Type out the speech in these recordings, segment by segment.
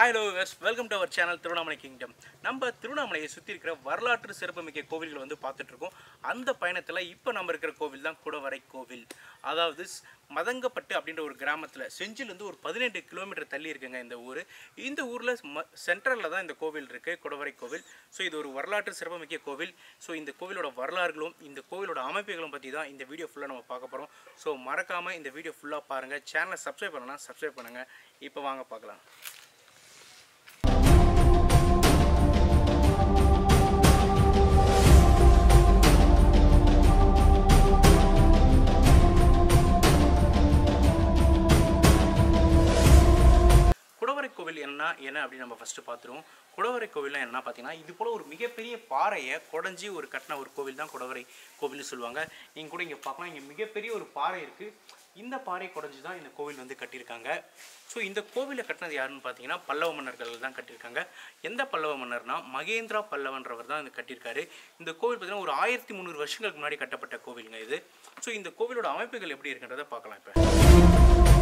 hi hello வெஸ் welcome to our channel Tiruvannamalai kingdom நம்ம திருவண்ணாமலையை சுற்றி இருக்கிற வரலாற்று சிறப்புமிக்க கோவில்களை வந்து பார்த்துட்டு இருக்கோம் அந்த பயணத்தில் இப்போ நம்ம இருக்கிற கோவில் தான் குடவரை கோவில் அதாவது ஸ்- மதங்கப்பட்டு அப்படின்ற ஒரு கிராமத்தில் செஞ்சிலேருந்து ஒரு பதினெட்டு கிலோமீட்டர் தள்ளி இருக்குங்க இந்த ஊர் இந்த ஊரில் ம சென்ட்ரலில் தான் இந்த கோவில் இருக்குது குடவரை கோவில் ஸோ இது ஒரு வரலாற்று சிறப்புமிக்க கோவில் ஸோ இந்த கோவிலோட வரலாறுகளும் இந்த கோவிலோட அமைப்புகளும் பற்றி தான் இந்த வீடியோ ஃபுல்லாக நம்ம பார்க்க போகிறோம் ஸோ மறக்காமல் இந்த வீடியோ ஃபுல்லாக பாருங்கள் சேனலை சப்ஸ்கிரைப் பண்ணலாம் சப்ஸ்கிரைப் பண்ணுங்கள் இப்போ வாங்க பார்க்கலாம் குடவரை கோவில் என்ன என்ன அப்படின்னு நம்ம ஃபஸ்ட்டு பார்த்துருவோம் குடவரை கோவில்னா என்ன பார்த்தீங்கன்னா இது போல் ஒரு மிகப்பெரிய பாறையை குடஞ்சி ஒரு கட்டின ஒரு கோவில் தான் குடவரை கோவில்னு சொல்லுவாங்க நீங்கள் கூட இங்கே பார்க்கலாம் இங்கே மிகப்பெரிய ஒரு பாறை இருக்குது இந்த பாறை குடஞ்சி தான் இந்த கோவில் வந்து கட்டியிருக்காங்க ஸோ இந்த கோவிலை கட்டினது யாருன்னு பார்த்தீங்கன்னா பல்லவ மன்னர்கள் தான் கட்டியிருக்காங்க எந்த பல்லவ மன்னர்னா மகேந்திரா பல்லவன்றவர் தான் இது கட்டியிருக்காரு இந்த கோவில் பார்த்தீங்கன்னா ஒரு ஆயிரத்தி முந்நூறு வருஷங்களுக்கு முன்னாடி கட்டப்பட்ட கோவிலுங்க இது ஸோ இந்த கோவிலோட அமைப்புகள் எப்படி இருக்குன்றதை பார்க்கலாம் இப்போ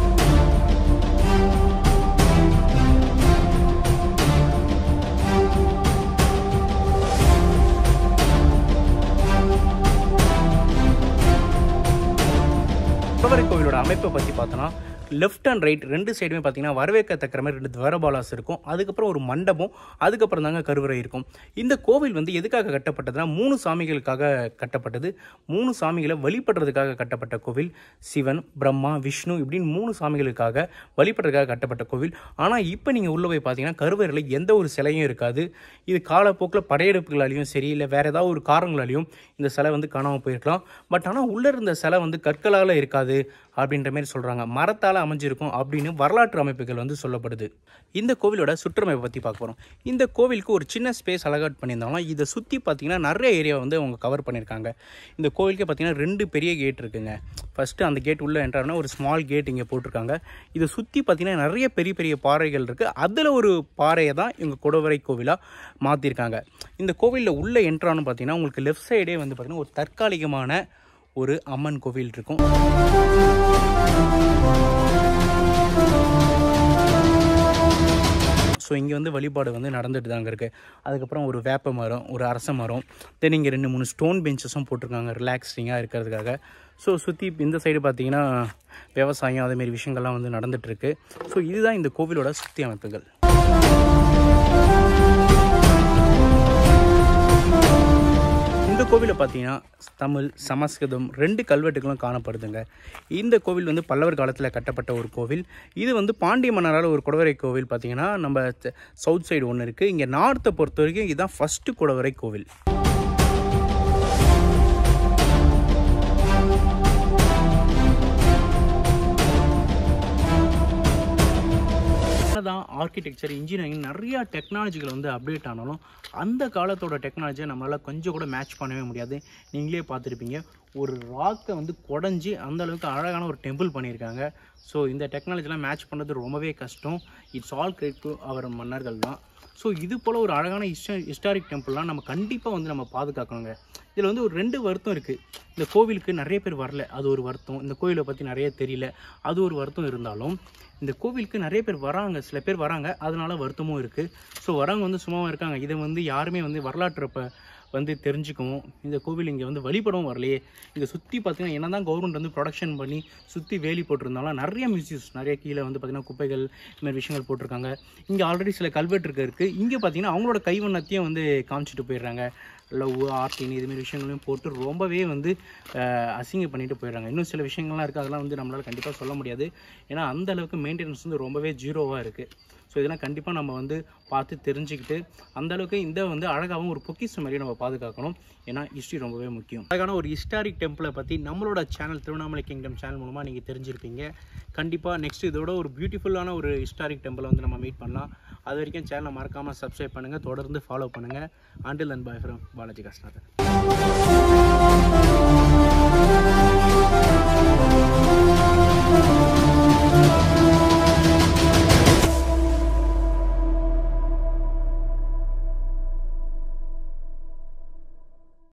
குடவரை கோவிலோட அமைப்பை பற்றி பார்த்தோன்னா லெஃப்ட் அண்ட் ரைட் ரெண்டு சைடுமே பார்த்தீங்கன்னா வரவேற்கத்தக்கிற மாதிரி ரெண்டு துவரபாலாஸ் இருக்கும் அதுக்கப்புறம் ஒரு மண்டபம் அதுக்கப்புறம் தாங்க கருவறை இருக்கும் இந்த கோவில் வந்து எதுக்காக கட்டப்பட்டதுன்னா மூணு சாமிகளுக்காக கட்டப்பட்டது மூணு சாமிகளை வழிபடுறதுக்காக கட்டப்பட்ட கோவில் சிவன் பிரம்மா விஷ்ணு இப்படின்னு மூணு சாமிகளுக்காக வழிபடுறதுக்காக கட்டப்பட்ட கோவில் ஆனால் இப்போ நீங்கள் உள்ள போய் பார்த்தீங்கன்னா கருவறையில் எந்த ஒரு சிலையும் இருக்காது இது காலப்போக்கில் படையெடுப்புகளாலையும் சரி இல்லை வேறு ஏதாவது ஒரு காரணங்களாலையும் இந்த சிலை வந்து காணாமல் போயிருக்கலாம் பட் ஆனால் உள்ளே இருந்த சிலை வந்து கற்களால் இருக்காது அப்படின்ற மாதிரி சொல்கிறாங்க மரத்தால் அமைஞ்சிருக்கும் அப்படின்னு வரலாற்று அமைப்புகள் வந்து சொல்லப்படுது இந்த கோவிலோட சுற்றமைப்பை பற்றி பார்க்க போகிறோம் இந்த கோவிலுக்கு ஒரு சின்ன ஸ்பேஸ் அலகாட் பண்ணியிருந்தாலும் இதை சுற்றி பார்த்தீங்கன்னா நிறைய ஏரியா வந்து அவங்க கவர் பண்ணியிருக்காங்க இந்த கோவிலுக்கு பார்த்தீங்கன்னா ரெண்டு பெரிய கேட் இருக்குங்க ஃபஸ்ட்டு அந்த கேட் உள்ளே என்ட்ரானா ஒரு ஸ்மால் கேட் இங்கே போட்டிருக்காங்க இதை சுற்றி பார்த்தீங்கன்னா நிறைய பெரிய பெரிய பாறைகள் இருக்குது அதில் ஒரு பாறையை தான் இவங்க குடவரை கோவிலாக மாற்றிருக்காங்க இந்த கோவிலில் உள்ள என்ட்ரான்னு பார்த்தீங்கன்னா உங்களுக்கு லெஃப்ட் சைடே வந்து பார்த்தீங்கன்னா ஒரு தற்காலிகமான ஒரு அம்மன் கோவில் இருக்கும் ஸோ இங்கே வந்து வழிபாடு வந்து நடந்துட்டு தாங்க இருக்குது அதுக்கப்புறம் ஒரு வேப்ப மரம் ஒரு அரச மரம் தென் இங்கே ரெண்டு மூணு ஸ்டோன் பெஞ்சஸும் போட்டிருக்காங்க ரிலாக்ஸிங்காக இருக்கிறதுக்காக ஸோ சுற்றி இந்த சைடு பார்த்தீங்கன்னா விவசாயம் அதேமாரி விஷயங்கள்லாம் வந்து நடந்துகிட்ருக்கு ஸோ இதுதான் இந்த கோவிலோட சுற்றி அமைப்புகள் இந்த கோவிலில் பார்த்தீங்கன்னா தமிழ் சமஸ்கிருதம் ரெண்டு கல்வெட்டுகளும் காணப்படுதுங்க இந்த கோவில் வந்து பல்லவர் காலத்தில் கட்டப்பட்ட ஒரு கோவில் இது வந்து பாண்டிய மன்னரால் ஒரு குடவரை கோவில் பார்த்தீங்கன்னா நம்ம சவுத் சைடு ஒன்று இருக்குது இங்கே நார்த்தை பொறுத்த வரைக்கும் இதுதான் ஃபஸ்ட்டு குடவரை கோவில் தான் ஆர்கிடெக்சர் இன்ஜினியரிங் நிறையா டெக்னாலஜிகள் வந்து அப்டேட் ஆனாலும் அந்த காலத்தோட டெக்னாலஜியை நம்மளால் கொஞ்சம் கூட மேட்ச் பண்ணவே முடியாது நீங்களே பார்த்துருப்பீங்க ஒரு ராக்கை வந்து குடஞ்சி அந்த அளவுக்கு அழகான ஒரு டெம்பிள் பண்ணியிருக்காங்க ஸோ இந்த டெக்னாலஜிலாம் மேட்ச் பண்ணுறது ரொம்பவே கஷ்டம் it's all great to our மன்னர்கள் தான் ஸோ இது போல் ஒரு அழகான ஹிஸ்ட ஹிஸ்டாரிக் டெம்பிள்லாம் நம்ம கண்டிப்பாக வந்து நம்ம பாதுகாக்கணுங்க இதில் வந்து ஒரு ரெண்டு வருத்தம் இருக்குது இந்த கோவிலுக்கு நிறைய பேர் வரல அது ஒரு வருத்தம் இந்த கோவிலை பற்றி நிறைய தெரியல அது ஒரு வருத்தம் இருந்தாலும் இந்த கோவிலுக்கு நிறைய பேர் வராங்க சில பேர் வராங்க அதனால வருத்தமும் இருக்குது ஸோ வரவங்க வந்து சும்மாவும் இருக்காங்க இதை வந்து யாருமே வந்து வரலாற்றப்ப வந்து தெரிஞ்சுக்கவும் இந்த கோவில் இங்கே வந்து வழிபடவும் வரலையே இங்கே சுற்றி பார்த்தீங்கன்னா என்ன தான் கவர்மெண்ட் வந்து ப்ரொடக்ஷன் பண்ணி சுற்றி வேலி போட்டிருந்தாலும் நிறைய மியூசியம்ஸ் நிறைய கீழே வந்து பார்த்திங்கன்னா குப்பைகள் இந்த மாதிரி விஷயங்கள் போட்டிருக்காங்க இங்கே ஆல்ரெடி சில கல்வெட்டு இருக்குது இங்கே பார்த்தீங்கன்னா அவங்களோட கைவண்ணத்தையும் வந்து காமிச்சிட்டு போயிடுறாங்க லவ் ஆர்டின் இதுமாரி விஷயங்களையும் போட்டு ரொம்பவே வந்து அஹ், அசிங்கம் பண்ணிட்டு போயிடுறாங்க இன்னும் சில விஷயங்கள்லாம் இருக்குது அதெல்லாம் வந்து நம்மளால் கண்டிப்பாக சொல்ல முடியாது ஏன்னா அந்த அளவுக்கு மெயின்டெனன்ஸ் வந்து ரொம்பவே ஜீரோவாக இருக்குது ஸோ இதெல்லாம் கண்டிப்பாக நம்ம வந்து பார்த்து தெரிஞ்சுக்கிட்டு அந்த அளவுக்கு இந்த வந்து அழகாகவும் ஒரு பொக்கிஷம் மாதிரி நம்ம பாதுகாக்கணும் ஏன்னா ஹிஸ்ட்ரி ரொம்பவே முக்கியம் அழகான ஒரு ஹிஸ்டாரிக் டெம்பிளை பற்றி நம்மளோட சேனல் திருவண்ணாமலை கிங்டம் சேனல் மூலமாக நீங்கள் தெரிஞ்சிருப்பீங்க கண்டிப்பாக நெக்ஸ்ட் இதோட ஒரு பியூட்டிஃபுல்லான ஒரு ஹிஸ்டாரிக் டெம்பிளை வந்து நம்ம மீட் பண்ணலாம் அது வரைக்கும் சேனலை மறக்காமல் சப்ஸ்கிரைப் பண்ணுங்கள் தொடர்ந்து ஃபாலோ பண்ணுங்கள் ஆண்டில் அண்ட் பாய் ஃப்ரம் பாலாஜி காஸ்நாதன்